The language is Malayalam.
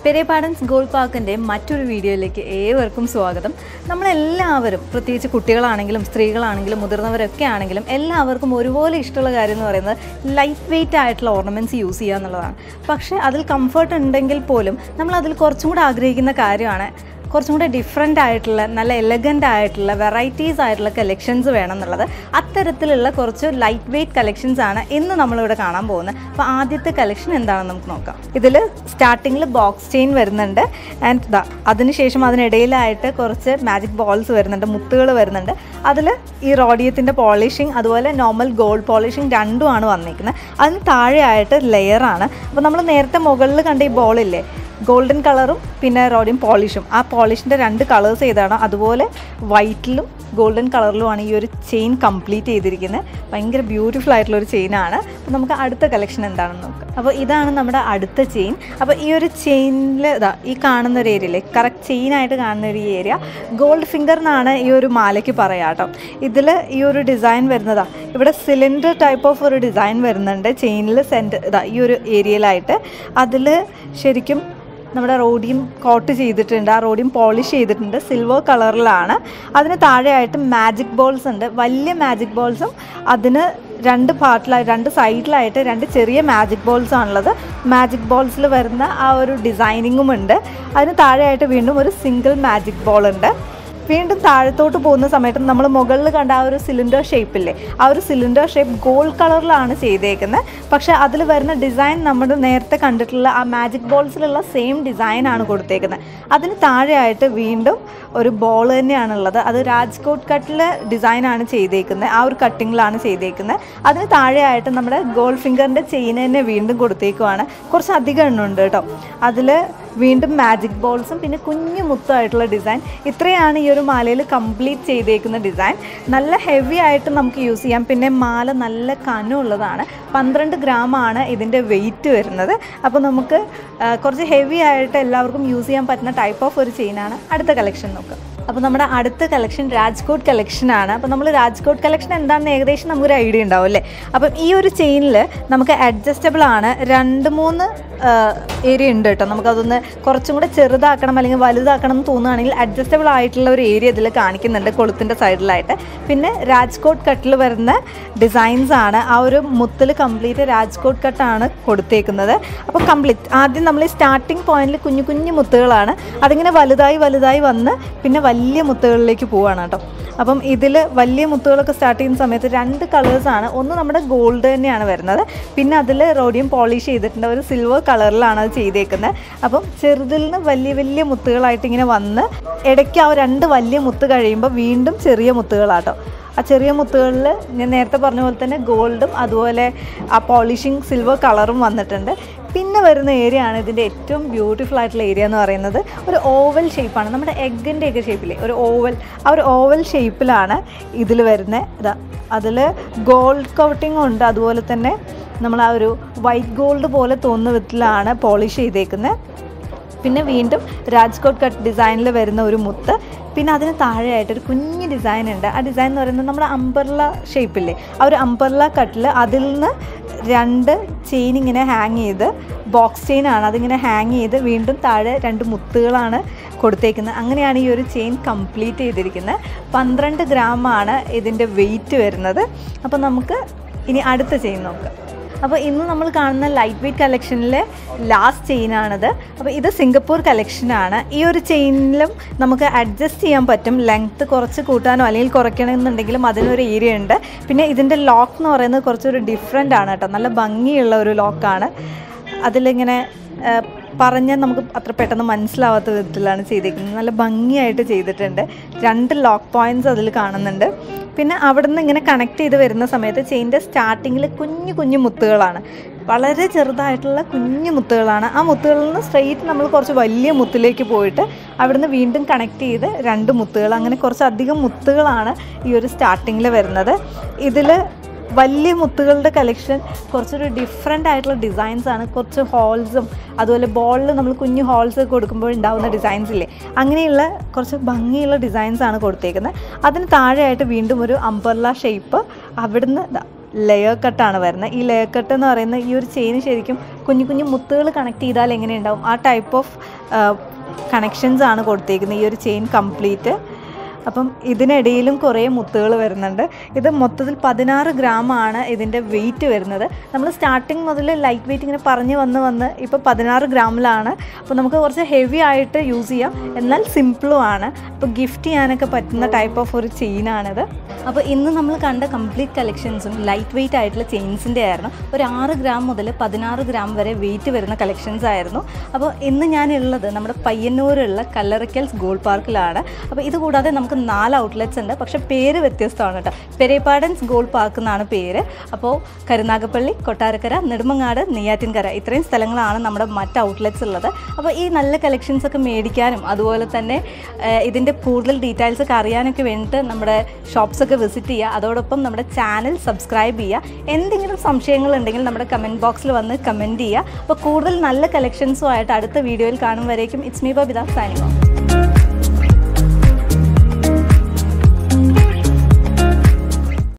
പെരേപാടൻസ് ഗോൾഡ് പാർക്കിൻ്റെ മറ്റൊരു വീഡിയോയിലേക്ക് ഏവർക്കും സ്വാഗതം നമ്മളെല്ലാവരും പ്രത്യേകിച്ച് കുട്ടികളാണെങ്കിലും സ്ത്രീകളാണെങ്കിലും മുതിർന്നവരൊക്കെ ആണെങ്കിലും എല്ലാവർക്കും ഒരുപോലെ ഇഷ്ടമുള്ള കാര്യം എന്ന് പറയുന്നത് ലൈറ്റ് വെയിറ്റ് ആയിട്ടുള്ള ഓർണമെൻറ്റ്സ് യൂസ് ചെയ്യുക എന്നുള്ളതാണ് പക്ഷേ അതിൽ കംഫർട്ട് ഉണ്ടെങ്കിൽ പോലും നമ്മൾ അതിൽ കുറച്ചും കൂടെ ആഗ്രഹിക്കുന്ന കാര്യമാണ് കുറച്ചും കൂടെ ഡിഫറെൻ്റ് ആയിട്ടുള്ള നല്ല എലഗൻ്റ് ആയിട്ടുള്ള വെറൈറ്റീസ് ആയിട്ടുള്ള കളക്ഷൻസ് വേണം എന്നുള്ളത് അത്തരത്തിലുള്ള കുറച്ച് ലൈറ്റ് വെയ്റ്റ് കളക്ഷൻസ് ആണ് ഇന്ന് നമ്മളിവിടെ കാണാൻ പോകുന്നത് അപ്പോൾ ആദ്യത്തെ കളക്ഷൻ എന്താണെന്ന് നമുക്ക് നോക്കാം ഇതിൽ സ്റ്റാർട്ടിങ്ങിൽ ബോക്സ് ചെയിൻ വരുന്നുണ്ട് ആൻഡ് ദാ അതിനുശേഷം അതിനിടയിലായിട്ട് കുറച്ച് മാജിക് ബോൾസ് വരുന്നുണ്ട് മുത്തുകൾ വരുന്നുണ്ട് അതിൽ ഈ റോഡിയത്തിൻ്റെ പോളിഷിങ് അതുപോലെ നോർമൽ ഗോൾഡ് പോളിഷിങ് രണ്ടുമാണ് വന്നിരിക്കുന്നത് അതിന് താഴെയായിട്ട് ലെയറാണ് അപ്പോൾ നമ്മൾ നേരത്തെ മുകളിൽ കണ്ട ഈ ബോളില്ലേ ഗോൾഡൻ കളറും പിന്നെ റോഡിയം പോളിഷും ആ പോളിഷിൻ്റെ രണ്ട് കളേഴ്സ് ഏതാണോ അതുപോലെ വൈറ്റിലും ഗോൾഡൻ കളറിലുമാണ് ഈ ഒരു ചെയിൻ കംപ്ലീറ്റ് ചെയ്തിരിക്കുന്നത് ഭയങ്കര ബ്യൂട്ടിഫുൾ ആയിട്ടുള്ള ഒരു ചെയിനാണ് അപ്പോൾ നമുക്ക് അടുത്ത കളക്ഷൻ എന്താണെന്ന് നോക്കാം അപ്പോൾ ഇതാണ് നമ്മുടെ അടുത്ത ചെയിൻ അപ്പോൾ ഈ ഒരു ചെയിനിൽ ഇതാ ഈ കാണുന്ന ഒരു ഏരിയയിലെ കറക്റ്റ് ചെയിനായിട്ട് കാണുന്ന ഒരു ഏരിയ ഗോൾഡ് ഫിംഗർ എന്നാണ് ഈ ഒരു മാലയ്ക്ക് പറയാം കേട്ടോ ഇതിൽ ഈ ഒരു ഡിസൈൻ വരുന്നതാ ഇവിടെ സിലിണ്ടർ ടൈപ്പ് ഓഫ് ഒരു ഡിസൈൻ വരുന്നുണ്ട് ചെയിനിൽ സെൻറ്റർ ഇതാ ഈ ഒരു ഏരിയയിലായിട്ട് അതിൽ ശരിക്കും നമ്മുടെ റോഡിയം കോട്ട് ചെയ്തിട്ടുണ്ട് ആ റോഡിയം പോളിഷ് ചെയ്തിട്ടുണ്ട് സിൽവർ കളറിലാണ് അതിന് താഴെയായിട്ട് മാജിക് ബോൾസ് ഉണ്ട് വലിയ മാജിക് ബോൾസും അതിന് രണ്ട് പാർട്ടിലായി രണ്ട് സൈഡിലായിട്ട് രണ്ട് ചെറിയ മാജിക് ബോൾസ് ആണുള്ളത് മാജിക് ബോൾസിൽ വരുന്ന ആ ഒരു ഡിസൈനിങ്ങും ഉണ്ട് അതിന് താഴെയായിട്ട് വീണ്ടും ഒരു സിംഗിൾ മാജിക് ബോൾ ഉണ്ട് വീണ്ടും താഴത്തോട്ട് പോകുന്ന സമയത്ത് നമ്മൾ മുകളിൽ കണ്ട ആ ഒരു സിലിണ്ടർ ഷേപ്പില്ലേ ആ ഒരു സിലിണ്ടർ ഷേപ്പ് ഗോൾഡ് കളറിലാണ് ചെയ്തേക്കുന്നത് പക്ഷേ അതിൽ വരുന്ന ഡിസൈൻ നമ്മൾ നേരത്തെ കണ്ടിട്ടുള്ള ആ മാജിക് ബോൾസിലുള്ള സെയിം ഡിസൈനാണ് കൊടുത്തേക്കുന്നത് അതിന് താഴെയായിട്ട് വീണ്ടും ഒരു ബോൾ തന്നെയാണുള്ളത് അത് രാജ്കോട്ട് കട്ടിലെ ഡിസൈനാണ് ചെയ്തേക്കുന്നത് ആ ഒരു കട്ടിങ്ങിലാണ് ചെയ്തേക്കുന്നത് അതിന് താഴെയായിട്ട് നമ്മുടെ ഗോൾഡ് ഫിംഗറിൻ്റെ ചെയിൻ തന്നെ വീണ്ടും കൊടുത്തേക്കുവാണ് കുറച്ച് അധികം എണ്ണം ഉണ്ട് കേട്ടോ അതിൽ വീണ്ടും മാജിക് ബോൾസും പിന്നെ കുഞ്ഞു മുത്തായിട്ടുള്ള ഡിസൈൻ ഇത്രയാണ് ഈ ഒരു മാലയിൽ കംപ്ലീറ്റ് ചെയ്തേക്കുന്ന ഡിസൈൻ നല്ല ഹെവി ആയിട്ട് നമുക്ക് യൂസ് ചെയ്യാം പിന്നെ മാല നല്ല കനമുള്ളതാണ് പന്ത്രണ്ട് ഗ്രാമാണ് ഇതിൻ്റെ വെയിറ്റ് വരുന്നത് അപ്പോൾ നമുക്ക് ആ, കുറച്ച് ഹെവി ആയിട്ട് എല്ലാവർക്കും യൂസ് ചെയ്യാൻ പറ്റുന്ന ടൈപ്പ് ഓഫ് ഒരു ചെയിനാണ് അടുത്ത കളക്ഷൻ നോക്കുക അപ്പോൾ നമ്മുടെ അടുത്ത കളക്ഷൻ രാജ്കോട്ട് കളക്ഷനാണ് അപ്പോൾ നമ്മൾ രാജ്കോട്ട് കളക്ഷൻ എന്താണെന്ന് ഏകദേശം നമുക്കൊരു ഐഡിയ ഉണ്ടാവും അല്ലേ അപ്പം ഈ ഒരു ചെയിനിൽ നമുക്ക് അഡ്ജസ്റ്റബിൾ ആണ് രണ്ട് മൂന്ന് ഏരിയ ഉണ്ട് കേട്ടോ നമുക്കതൊന്ന് കുറച്ചും കൂടെ ചെറുതാക്കണം അല്ലെങ്കിൽ വലുതാക്കണം എന്ന് തോന്നുകയാണെങ്കിൽ അഡ്ജസ്റ്റബിൾ ആയിട്ടുള്ള ഒരു ഏരിയ ഇതിൽ കാണിക്കുന്നുണ്ട് കൊളുത്തിൻ്റെ സൈഡിലായിട്ട് പിന്നെ രാജ്കോട്ട് കട്ടിൽ വരുന്ന ഡിസൈൻസ് ആണ് ആ ഒരു മുത്തിൽ കംപ്ലീറ്റ് രാജ്കോട്ട് കട്ടാണ് കൊടുത്തേക്കുന്നത് അപ്പോൾ കംപ്ലീറ്റ് ആദ്യം നമ്മൾ ഈ സ്റ്റാർട്ടിങ് പോയിന്റിൽ കുഞ്ഞു കുഞ്ഞു മുത്തുകളാണ് അതിങ്ങനെ വലുതായി വലുതായി വന്ന് പിന്നെ വലിയ മുത്തുകളിലേക്ക് പോവാണ് കേട്ടോ അപ്പം ഇതിൽ വലിയ മുത്തുകളൊക്കെ സ്റ്റാർട്ട് ചെയ്യുന്ന സമയത്ത് രണ്ട് കളേഴ്സാണ് ഒന്ന് നമ്മുടെ ഗോൾഡ് തന്നെയാണ് വരുന്നത് പിന്നെ അതിൽ റോഡിയം പോളിഷ് ചെയ്തിട്ടുണ്ട് ഒരു സിൽവർ കളറിലാണ് അത് ചെയ്തേക്കുന്നത് അപ്പം ചെറുതിൽ നിന്ന് വലിയ വലിയ മുത്തുകളായിട്ട് ഇങ്ങനെ വന്ന് ഇടയ്ക്ക് ആ രണ്ട് വലിയ മുത്ത് കഴിയുമ്പോൾ വീണ്ടും ചെറിയ മുത്തുകളാട്ടോ ആ ചെറിയ മുത്തുകളിൽ ഞാൻ നേരത്തെ പറഞ്ഞ പോലെ തന്നെ ഗോൾഡും അതുപോലെ ആ പോളിഷിങ് സിൽവർ കളറും വന്നിട്ടുണ്ട് പിന്നെ വരുന്ന ഏരിയ ആണ് ഇതിൻ്റെ ഏറ്റവും ബ്യൂട്ടിഫുൾ ആയിട്ടുള്ള ഏരിയ എന്ന് പറയുന്നത് ഒരു ഓവൽ ഷേപ്പാണ് നമ്മുടെ എഗ്ഗിൻ്റെ ഒക്കെ ഷേപ്പിലെ ഒരു ഓവൽ ആ ഒരു ഓവൽ ഷേപ്പിലാണ് ഇതിൽ വരുന്നത് ഇതാ അതിൽ ഗോൾഡ് കോട്ടിംഗ് ഉണ്ട് അതുപോലെ തന്നെ നമ്മൾ ആ ഒരു വൈറ്റ് ഗോൾഡ് പോലെ തോന്നുന്ന വിധത്തിലാണ് പോളിഷ് ചെയ്തേക്കുന്നത് പിന്നെ വീണ്ടും രാജ്കോട്ട് കട്ട് ഡിസൈനിൽ വരുന്ന ഒരു മുത്ത് പിന്നെ അതിന് താഴെയായിട്ട് ഒരു കുഞ്ഞ് ഡിസൈൻ ഉണ്ട് ആ ഡിസൈൻ എന്ന് പറയുന്നത് നമ്മുടെ അമ്പർല ഷേപ്പില്ലേ ആ ഒരു അമ്പർല കട്ടിൽ അതിൽ നിന്ന് രണ്ട് ചെയിൻ ഇങ്ങനെ ഹാങ് ചെയ്ത് ബോക്സ് ചെയിൻ ആണ് അതിങ്ങനെ ഹാങ് ചെയ്ത് വീണ്ടും താഴെ രണ്ട് മുത്തുകളാണ് കൊടുത്തേക്കുന്നത് അങ്ങനെയാണ് ഈ ഒരു ചെയിൻ കംപ്ലീറ്റ് ചെയ്തിരിക്കുന്നത് പന്ത്രണ്ട് ഗ്രാമാണ് ഇതിൻ്റെ വെയിറ്റ് വരുന്നത് അപ്പോൾ നമുക്ക് ഇനി അടുത്ത ചെയിൻ നോക്കാം അപ്പോൾ ഇന്ന് നമ്മൾ കാണുന്ന ലൈറ്റ് വെയ്റ്റ് കളക്ഷനിലെ ലാസ്റ്റ് ചെയിനാണിത് അപ്പോൾ ഇത് സിംഗപ്പൂർ കളക്ഷനാണ് ഈ ഒരു ചെയിനിലും നമുക്ക് അഡ്ജസ്റ്റ് ചെയ്യാൻ പറ്റും ലെങ്ത്ത് കുറച്ച് കൂട്ടാനോ അല്ലെങ്കിൽ കുറയ്ക്കണമെന്നുണ്ടെങ്കിലും അതിനൊരു ഏരിയ ഉണ്ട് പിന്നെ ഇതിൻ്റെ ലോക്ക് എന്ന് പറയുന്നത് കുറച്ചൊരു ഡിഫറെൻ്റ് ആണ് കേട്ടോ നല്ല ഭംഗിയുള്ള ഒരു ലോക്കാണ് അതിലിങ്ങനെ പറഞ്ഞാൽ നമുക്ക് അത്ര പെട്ടെന്ന് മനസ്സിലാവാത്ത വിധത്തിലാണ് ചെയ്തിരിക്കുന്നത് നല്ല ഭംഗിയായിട്ട് ചെയ്തിട്ടുണ്ട് രണ്ട് ലോക്ക് പോയിൻറ്റ്സ് അതിൽ കാണുന്നുണ്ട് പിന്നെ അവിടെ നിന്ന് ഇങ്ങനെ കണക്ട് ചെയ്ത് വരുന്ന സമയത്ത് ചെയിൻ്റെ സ്റ്റാർട്ടിങ്ങിൽ കുഞ്ഞു കുഞ്ഞു മുത്തുകളാണ് വളരെ ചെറുതായിട്ടുള്ള കുഞ്ഞു മുത്തുകളാണ് ആ മുത്തുകളിൽ നിന്ന് സ്ട്രെയിറ്റ് നമ്മൾ കുറച്ച് വലിയ മുത്തിലേക്ക് പോയിട്ട് അവിടുന്ന് വീണ്ടും കണക്ട് ചെയ്ത് രണ്ട് മുത്തുകൾ അങ്ങനെ കുറച്ച് അധികം മുത്തുകളാണ് ഈ ഒരു സ്റ്റാർട്ടിങ്ങിൽ വരുന്നത് ഇതിൽ വലിയ മുത്തുകളുടെ കളക്ഷൻ കുറച്ചൊരു ഡിഫറെൻ്റ് ആയിട്ടുള്ള ഡിസൈൻസ് ആണ് കുറച്ച് ഹോൾസും അതുപോലെ ബോളിൽ നമ്മൾ കുഞ്ഞു ഹോൾസ് കൊടുക്കുമ്പോൾ ഉണ്ടാകുന്ന ഡിസൈൻസ് ഇല്ലേ അങ്ങനെയുള്ള കുറച്ച് ഭംഗിയുള്ള ഡിസൈൻസ് ആണ് കൊടുത്തേക്കുന്നത് അതിന് താഴെയായിട്ട് വീണ്ടും ഒരു അമ്പർല ഷേപ്പ് അവിടുന്ന് ദാ ലെയർ കട്ടാണ് വരുന്നത് ഈ ലെയർ കട്ട് എന്ന് പറയുന്ന ഈ ഒരു ചെയിൻ ശരിക്കും കുഞ്ഞു കുഞ്ഞു മുത്തുകൾ കണക്ട് ചെയ്താൽ എങ്ങനെയുണ്ടാവും ആ ടൈപ്പ് ഓഫ് കണക്ഷൻസ് ആണ് കൊടുത്തേക്കുന്നത് ഈ ഒരു ചെയിൻ കംപ്ലീറ്റ് അപ്പം ഇതിനിടയിലും കുറേ മുത്തുകൾ വരുന്നുണ്ട് ഇത് മൊത്തത്തിൽ പതിനാറ് ഗ്രാമാണ് ഇതിൻ്റെ വെയിറ്റ് വരുന്നത് നമ്മൾ സ്റ്റാർട്ടിങ് മുതൽ ലൈറ്റ് വെയിറ്റ് ഇങ്ങനെ പറഞ്ഞു വന്ന് വന്ന് ഇപ്പോൾ പതിനാറ് ഗ്രാമിലാണ് അപ്പോൾ നമുക്ക് കുറച്ച് ഹെവി ആയിട്ട് യൂസ് ചെയ്യാം എന്നാൽ സിമ്പിളും ആണ് അപ്പോൾ ഗിഫ്റ്റ് ചെയ്യാനൊക്കെ പറ്റുന്ന ടൈപ്പ് ഓഫ് ഒരു ചെയിനാണിത് അപ്പോൾ ഇന്ന് നമ്മൾ കണ്ട കംപ്ലീറ്റ് കളക്ഷൻസും ലൈറ്റ് വെയിറ്റ് ആയിട്ടുള്ള ചെയിൻസിൻ്റെ ആയിരുന്നു ഒരു ആറ് ഗ്രാം മുതൽ പതിനാറ് ഗ്രാം വരെ വെയിറ്റ് വരുന്ന കളക്ഷൻസ് ആയിരുന്നു അപ്പോൾ ഇന്ന് ഞാനുള്ളത് നമ്മുടെ പയ്യന്നൂരുള്ള കല്ലറയ്ക്കൽസ് ഗോൾഡ് പാർക്കിലാണ് അപ്പോൾ ഇത് കൂടാതെ നമുക്ക് നാല് ഔട്ട്ലെറ്റ്സ് ഉണ്ട് പക്ഷേ പേര് വ്യത്യസ്തമാണ് കേട്ടോ പെരേപ്പാടൻസ് ഗോൾഡ് പാർക്ക് എന്നാണ് പേര് അപ്പോൾ കരുനാഗപ്പള്ളി കൊട്ടാരക്കര നെടുമങ്ങാട് നെയ്യാറ്റിൻകര ഇത്രയും സ്ഥലങ്ങളാണ് നമ്മുടെ മറ്റ് ഔട്ട്ലെറ്റ്സ് ഉള്ളത് അപ്പോൾ ഈ നല്ല കളക്ഷൻസ് ഒക്കെ മേടിക്കാനും അതുപോലെ തന്നെ ഇതിൻ്റെ കൂടുതൽ ഡീറ്റെയിൽസ് ഒക്കെ അറിയാനൊക്കെ വേണ്ടിയിട്ട് നമ്മുടെ ഷോപ്സ് ഒക്കെ വിസിറ്റ് ചെയ്യുക അതോടൊപ്പം നമ്മുടെ ചാനൽ സബ്സ്ക്രൈബ് ചെയ്യുക എന്തെങ്കിലും സംശയങ്ങളുണ്ടെങ്കിൽ നമ്മുടെ കമൻറ്റ് ബോക്സിൽ വന്ന് കമൻറ്റ് ചെയ്യുക അപ്പോൾ കൂടുതൽ നല്ല കളക്ഷൻസുമായിട്ട് അടുത്ത വീഡിയോയിൽ കാണും വരേക്കും it's me Babitha signing of